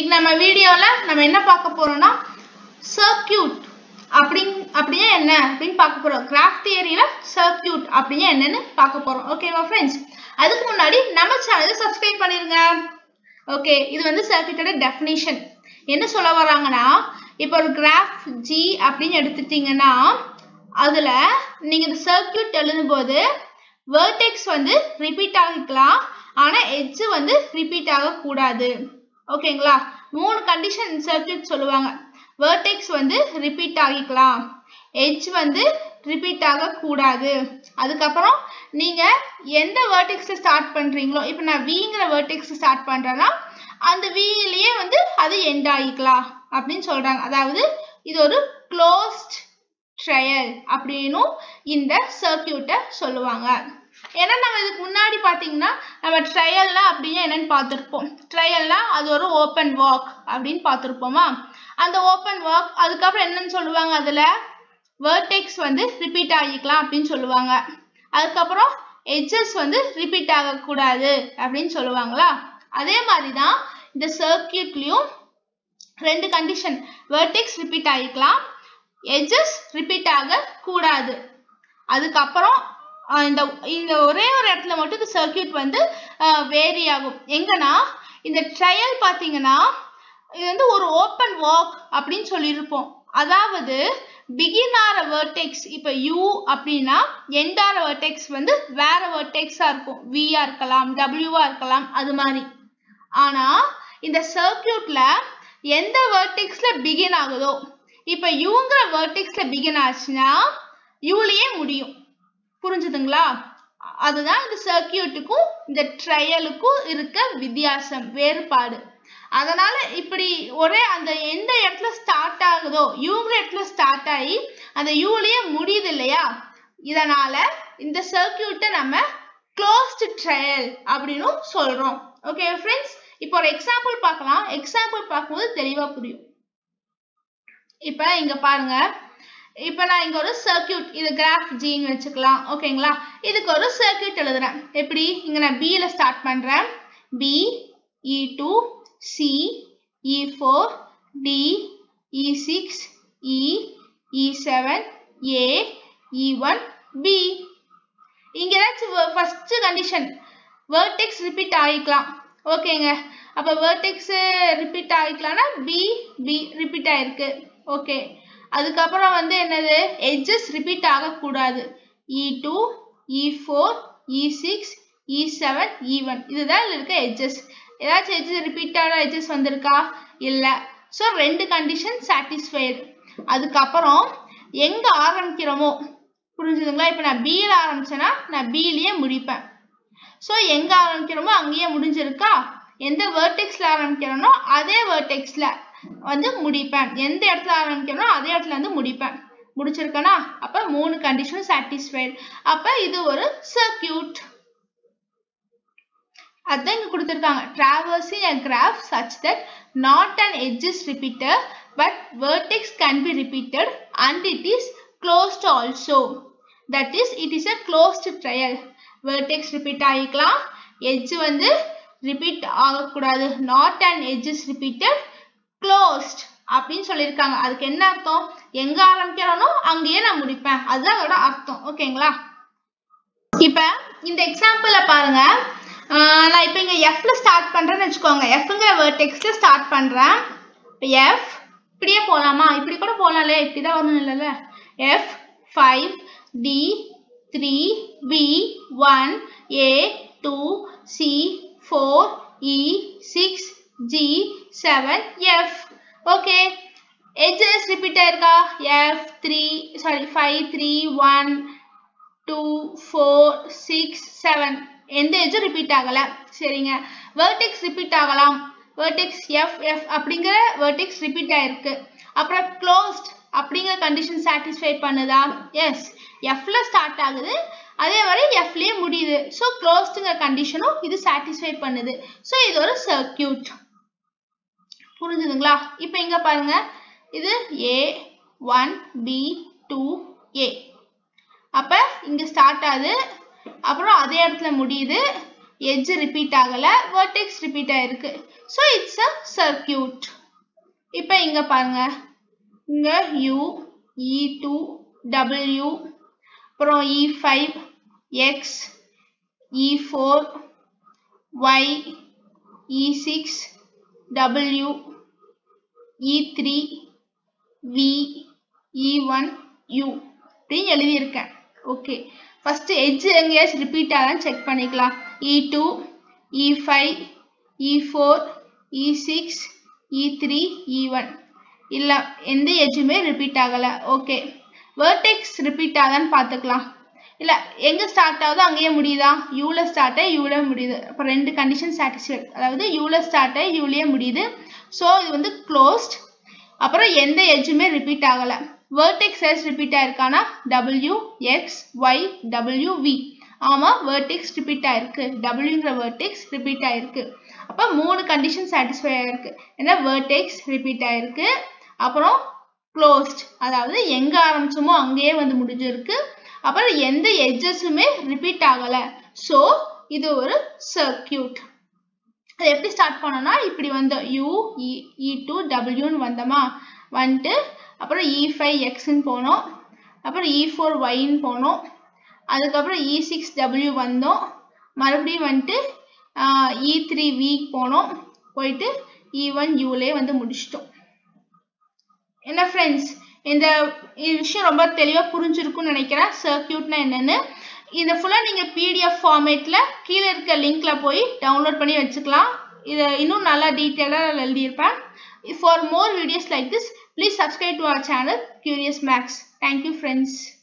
இன்னைக்கு நம்ம வீடியோல நம்ம என்ன பார்க்க போறோம்னா சர்க்கியூட் அப்படிங் அப்படின்னா என்ன அப்படின்னு பார்க்க போறோம் கிராஃப் தியரியில சர்க்கியூட் அப்படின்னா என்னன்னு பார்க்க போறோம் ஓகேவா ஃப்ரெண்ட்ஸ் அதுக்கு முன்னாடி நம்ம சேனலை சப்ஸ்கிரைப் பண்ணிருங்க ஓகே இது வந்து சர்க்கியூட்டோட டெஃபினிஷன் என்ன சொல்ல வராங்கன்னா இப்போ ஒரு கிராஃப் ஜி அப்படின்னு எடுத்துட்டீங்கன்னா அதுல நீங்க இந்த சர்க்கியூட் எழுதும்போது வேர்டெக்ஸ் வந்து ரிப்பீட் ஆகிக்கலாம் ஆனா எட்ஜ் வந்து ரிப்பீட் ஆகக்கூடாது ஓகேங்களா மூணு கண்டிஷன் சர்க்கியூட் சொல்லுவாங்க வேர்டெக்ஸ் வந்து ரிப்பீட் ஆகிக்கலாம் எட்ஜ் வந்து ரிப்பீட் ஆகக்கூடாது அதுக்கப்புறம் நீங்க எந்த வேர்டெக்ஸ்ல ஸ்டார்ட் பண்றீங்களோ இப்போ நான் விங்கிற வேர்டெக்ஸ் ஸ்டார்ட் பண்றேன்னா அந்த விலேயே வந்து அது எண்ட் ஆகிக்கலாம் அப்படின்னு சொல்றாங்க அதாவது இது ஒரு க்ளோஸ்ட் ட்ரையல் அப்படின்னும் இந்த சர்க்கியூட்டை சொல்லுவாங்க ஏன்னா நம்ம இதுக்கு முன்னாடி பார்த்தீங்கன்னா நம்ம ட்ரையல்னா அப்படின்னா என்னன்னு பார்த்துருப்போம் ட்ரையல்னா அது ஒரு ஓப்பன் வாக் அப்படின்னு பார்த்துருப்போமா அந்த ஓப்பன் வாக் அதுக்கப்புறம் என்னன்னு சொல்லுவாங்க அதில் வேர்டெக்ஸ் வந்து ரிப்பீட் ஆகிக்கலாம் அப்படின்னு சொல்லுவாங்க அதுக்கப்புறம் எட்ஜஸ் வந்து ரிப்பீட் ஆகக்கூடாது அப்படின்னு சொல்லுவாங்களா அதே மாதிரி தான் இந்த சர்க்கியூட்லேயும் ரெண்டு கண்டிஷன் வேர்டெக்ஸ் ரிப்பீட் ஆகிக்கலாம் எட்ஜஸ் ரிப்பீட் ஆக கூடாது அதுக்கப்புறம் இந்த இந்த ஒரே ஒரு இடத்துல மட்டும் இந்த சர்க்கியூட் வந்து வேரி ஆகும் எங்கன்னா இந்த ட்ரையல் பார்த்தீங்கன்னா இது வந்து ஒரு ஓப்பன் வாக் அப்படின்னு சொல்லியிருப்போம் அதாவது பிகினார வேர்டெக்ஸ் இப்போ யூ அப்படின்னா எண்டார வேர்டெக்ஸ் வந்து வேற வேர்டெக்ஸாக இருக்கும் வியா இருக்கலாம் டபிள்யூவா இருக்கலாம் அது மாதிரி ஆனால் இந்த சர்க்கியூட்ல எந்த வேர்டெக்ஸ்ல பிகின் ஆகுதோ இப்போ யூங்கிற வேர்டெக்ஸ்ல பிகின் ஆச்சுன்னா யூலயே முடியும் புரிஞ்சுதுங்களா அதுதான் இந்த சர்க்கியூட்டுக்கும் இந்த ட்ரையலுக்கும் இருக்க வித்தியாசம் வேறுபாடு அதனால இப்படி ஒரே அந்த எந்த இடத்துல ஸ்டார்ட் ஆகுதோ யூங்கிற இடத்துல ஸ்டார்ட் ஆகி அந்த யூலயே முடியுது இல்லையா இதனால இந்த சர்க்கியூட்டை நம்ம க்ளோஸ்டு ட்ரையல் அப்படின்னு சொல்றோம் ஓகே ஃப்ரெண்ட்ஸ் இப்போ ஒரு எக்ஸாம்பிள் பார்க்கலாம் எக்ஸாம்பிள் பார்க்கும்போது தெளிவா புரியும் இப்ப இங்க பாருங்க இப்ப நான் இங்க ஒரு சர்க்கியூட் இது கிராஃப் ஜின்னு வச்சுக்கலாம் ஓகேங்களா இதுக்கு ஒரு சர்க்கியூட் எழுதுறேன் எப்படி இங்க நான் பில ஸ்டார்ட் பண்றேன் B E two C E four D E six E E seven A E one B இங்க ஏதாச்சும் ஃபர்ஸ்ட் கண்டிஷன் வேர்டெக்ஸ் ரிப்பீட் ஆகிக்கலாம் ஓகேங்க அப்போ வேர்டெக்ஸ் ரிப்பீட் ஆகிக்கலாம்னா பி பி ரிப்பீட் ஆயிருக்கு ஓகே அதுக்கப்புறம் வந்து என்னது எட்ஜஸ் ரிப்பீட் ஆகக்கூடாது E two E four E six E seven E one இதுதான் இருக்க எட்ஜஸ் ஏதாச்சும் எட்ஜஸ் ரிப்பீட்டான எட்ஜஸ் வந்திருக்கா இல்லை ஸோ ரெண்டு கண்டிஷன் சாட்டிஸ்ஃபைடு அதுக்கப்புறம் எங்கே ஆரம்பிக்கிறோமோ புரிஞ்சுதுங்களா இப்போ நான் பியில் ஆரம்பிச்சேன்னா நான் பியிலேயே முடிப்பேன் ஸோ எங்கே ஆரம்பிக்கிறோமோ அங்கேயே முடிஞ்சிருக்கா எந்த வேர்டெக்ஸில் ஆரம்பிக்கிறோனோ அதே வேர்டெக்ஸில் வந்து முடிப்பேன் எந்த இடத்துல ஆரம்பிக்கிறோனோ அதே இடத்துல வந்து முடிப்பேன் முடிச்சிருக்கேனா அப்போ மூணு கண்டிஷன் சாட்டிஸ்ஃபைடு அப்போ இது ஒரு சர்க்கியூட் அதான் இங்கே கொடுத்துருக்காங்க traversing a graph such that not an edge is repeated but vertex can be repeated and it is closed also that is it is a closed trail vertex repeat ஆகிக்கலாம் edge வந்து repeat ஆகக்கூடாது not and edge is repeated closed அப்படின்னு சொல்லியிருக்காங்க அதுக்கு என்ன அர்த்தம் எங்க ஆரம்பிக்கிறோனோ அங்கேயே நான் முடிப்பேன் அதுதான் அதோட அர்த்தம் ஓகேங்களா இப்ப இந்த எக்ஸாம்பிள பாருங்க நான் இப்போ இங்க எஃப்ல ஸ்டார்ட் பண்றேன்னு வச்சுக்கோங்க எஃப்ங்கிற வேர்டெக்ஸ்ல ஸ்டார்ட் பண்றேன் இப்போ எஃப் இப்படியே போகலாமா இப்படி கூட போகலாம்ல இப்படிதான் வரணும் இல்லைல்ல F five D three B one A two C four E six G seven F okay edges repeat ஆயிருக்கா F three sorry five three one two four six seven எந்த எஜ்ஜும் ரிப்பீட் ஆகலை சரிங்க வேர்டெக்ஸ் ரிப்பீட் ஆகலாம் vertex F F அப்படிங்கிற vertex repeat ஆயிருக்கு அப்புறம் closed அப்படிங்கிற கண்டிஷன் சாட்டிஸ்ஃபை பண்ணுதா எஸ் எஃப்ல ஸ்டார்ட் ஆகுது அதே மாதிரி எஃப்லயே முடியுது ஸோ க்ளோஸ்டுங்கிற கண்டிஷனும் இது சாட்டிஸ்ஃபை பண்ணுது ஸோ இது ஒரு சர்க்கியூட் புரிஞ்சுதுங்களா இப்போ இங்க பாருங்க இது A one B two A அப்ப இங்க ஸ்டார்ட் ஆகுது அப்புறம் அதே இடத்துல முடியுது எட்ஜ் ரிப்பீட் ஆகல வெர்டெக்ஸ் ரிப்பீட் ஆயிருக்கு ஸோ இட்ஸ் அ சர்க்கியூட் இப்போ இங்க பாருங்க இங்க u இ டூ டபிள்யூ அப்புறம் E five X E four Y E six W E three V E one U அப்படின்னு எழுதியிருக்கேன் ஓகே ஃபர்ஸ்ட் எட்ஜ் எங்கேயாச்சும் ரிப்பீட் ஆகலாம் செக் பண்ணிக்கலாம் E two E five E four E six இ three E one இல்லை எந்த எட்ஜுமே repeat ஆகலை okay vertex repeat ஆகுதான்னு பார்த்துக்கலாம் இல்லை எங்கே ஸ்டார்ட் ஆகுதோ அங்கேயே முடியுதா யூவில் ஸ்டார்ட் ஆகி யூவில் முடியுது அப்போ ரெண்டு கண்டிஷன் சாட்டிஸ்ஃபைட் அதாவது யூவில் ஸ்டார்ட் ஆகி யூலேயே முடியுது ஸோ இது வந்து க்ளோஸ்ட் அப்புறம் எந்த எட்ஜுமே ரிப்பீட் ஆகலை வேர்டெக்ஸ் எஸ் ரிப்பீட் ஆயிருக்கானா W X Y W V ஆமாம் வேர்டெக்ஸ் ரிப்பீட் ஆயிருக்கு டபிள்யூங்கிற வேர்டெக்ஸ் ரிப்பீட் ஆயிருக்கு அப்போ மூணு கண்டிஷன் சாட்டிஸ்ஃபை ஆயிருக்கு ஏன்னா வேர்டெக்ஸ் ரிப்பீட் ஆயிருக்கு அப்புறம் க்ளோஸ்ட் அதாவது எங்கே ஆரம்பிச்சோமோ அங்கேயே வந்து முடிஞ்சிருக்கு அப்புறம் எந்த எட்ஜஸுமே ரிப்பீட் ஆகலை ஸோ இது ஒரு சர்க்கியூட் அது எப்படி ஸ்டார்ட் பண்ணோம்னா இப்படி வந்தோம் யூ இ டூ டபிள்யூன்னு வந்தோமா வந்துட்டு அப்புறம் இ ஃபைவ் எக்ஸ்ன்னு போனோம் அப்புறம் இ ஃபோர் ஒய்ன்னு போனோம் அதுக்கப்புறம் இ சிக்ஸ் டபிள்யூ வந்தோம் மறுபடியும் வந்துட்டு இ த்ரீ வீக் போனோம் போயிட்டு இ ஒன் யூலே வந்து முடிச்சிட்டோம் என்ன ஃப்ரெண்ட்ஸ் இந்த விஷயம் ரொம்ப தெளிவாக புரிஞ்சிருக்கும்னு நினைக்கிறேன் சர்க்கியூட்னா என்னென்னு இதை ஃபுல்லாக நீங்கள் பிடிஎஃப் ஃபார்மேட்டில் கீழே இருக்க லிங்க்ல போய் டவுன்லோட் பண்ணி வச்சுக்கலாம் இதை இன்னும் நல்லா டீட்டெயிலாக எழுதியிருப்பேன் for more videos like this please subscribe to our channel Curious Max thank you friends